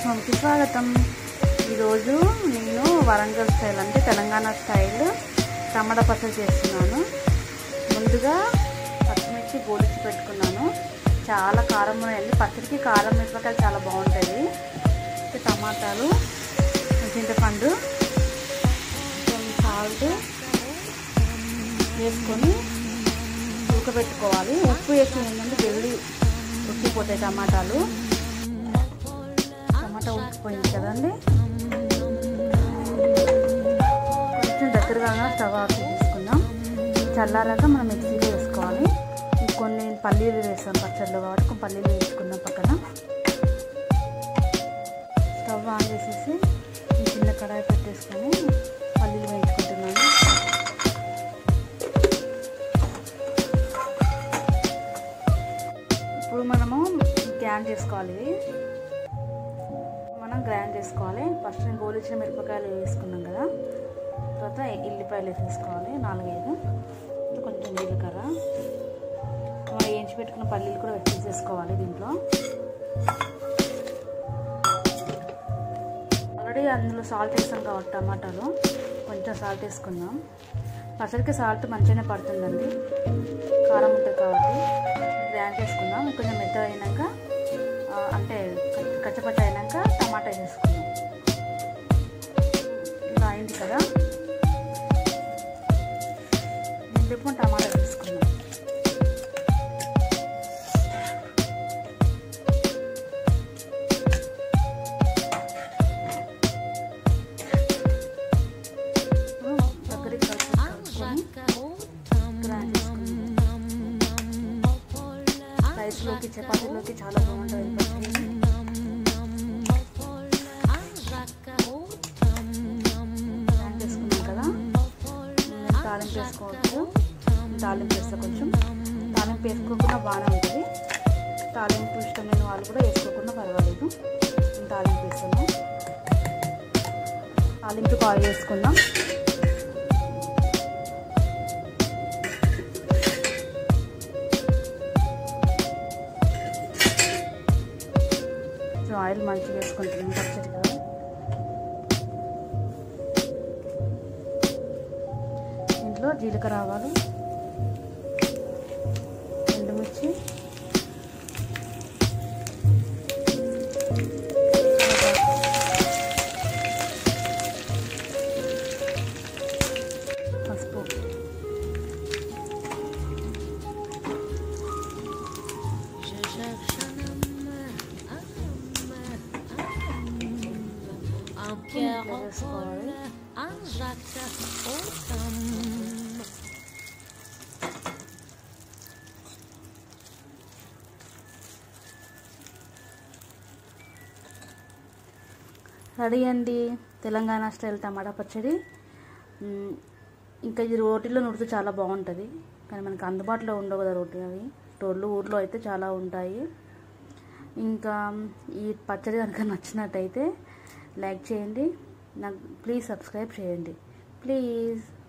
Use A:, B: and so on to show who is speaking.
A: blogs హోమ్కి స్వాగతం ఈరోజు నేను వరంగల్ స్టైల్ అంటే తెలంగాణ స్టైల్ టమాటా పచ్చడి చేస్తున్నాను ముందుగా పచ్చిమిర్చి గోలిచి పెట్టుకున్నాను చాలా కారం ఉన్నాయండి పచ్చడికి కారం మిరపకాయలు చాలా బాగుంటుంది ఇంకా టమాటాలు చింతపండు కొంచెం సాల్ట్ వేసుకొని ఉడకబెట్టుకోవాలి ఉప్పు వేసి ఏంటంటే జల్దీ ఉడికిపోతాయి టమాటాలు టమాటా ఉడికిపోయింది కదండి కొంచెం దగ్గరగా స్టవ్ ఆఫ్ తీసుకుందాం చల్లారాక మనం మిక్సీలో వేసుకోవాలి కొన్ని పల్లీలు వేస్తాం పచ్చళ్ళు కాబట్టి కొన్ని పల్లీలు వేసుకుందాం పక్కన స్టవ్ ఆన్ చేసేసి ఈ చిన్న కడాయి పెట్టేసుకొని పల్లీలు వేయించుకుంటున్నాను ఇప్పుడు మనము గ్రైండ్ చేసుకోవాలి ఇవి మనం గ్రైండ్ చేసుకోవాలి ఫస్ట్ నేను గోలిచిన మిరపకాయలు వేసుకున్నాం కదా తర్వాత ఎల్లిపాయలు వేసేసుకోవాలి నాలుగైదు కొంచెం జీలకర్ర మనం వేయించి పెట్టుకున్న పల్లీలు కూడా వేసేసుకోవాలి దీంట్లో ఆల్రెడీ అందులో సాల్ట్ వేసాం కాబట్టి టమాటాలో కొంచెం సాల్ట్ వేసుకుందాం పచ్చడికి సాల్ట్ మంచిగానే పడుతుందండి కారం ఉంటుంది కాబట్టి గ్రైండ్ చేసుకుందాం కొంచెం మెత్త అయినాక అంటే కచ్చపచ్చ అయినాక టమాటా వేసుకుందాం ఇలా అయింది కదా దీంట్లో టమాటా తీసుకుందాం దగ్గరికి కలుపుకొని గ్రైండ్ చేసుకుందాం రైస్లోకి చపాతీలోకి చాలా బాగుంటుంది పచ్చడి గ్రైండ్ చేసుకున్నాం కదా తాలింపు వేసుకోవచ్చు తాలింపు వేస్తే కొంచెం తాలింపు వేసుకోకుండా బాగానే ఉంటుంది తాలింపు ఇష్టమైన వాళ్ళు కూడా వేసుకోకుండా పర్వాలేదు తాలింపు వేస్తున్నాం తాలింపు ఆయిల్ వేసుకుందాం కొంచెం ఆయిల్ మంచిగా వేసుకుంటున్నాం పచ్చడి కదా ఇంట్లో జీలకర్ర ఆవాలు ఎండుమిర్చి పసుపు వేసుకోవాలి రెడీ అండి తెలంగాణ స్టైల్ టమాటా పచ్చడి ఇంకా ఇది రోటీలో నుడితే చాలా బాగుంటుంది కానీ మనకు అందుబాటులో ఉండవు కదా రోటీ అవి రోడ్లు ఊర్లో అయితే చాలా ఉంటాయి ఇంకా ఈ పచ్చడి కనుక నచ్చినట్టయితే లైక్ చేయండి నాకు ప్లీజ్ సబ్స్క్రైబ్ చేయండి ప్లీజ్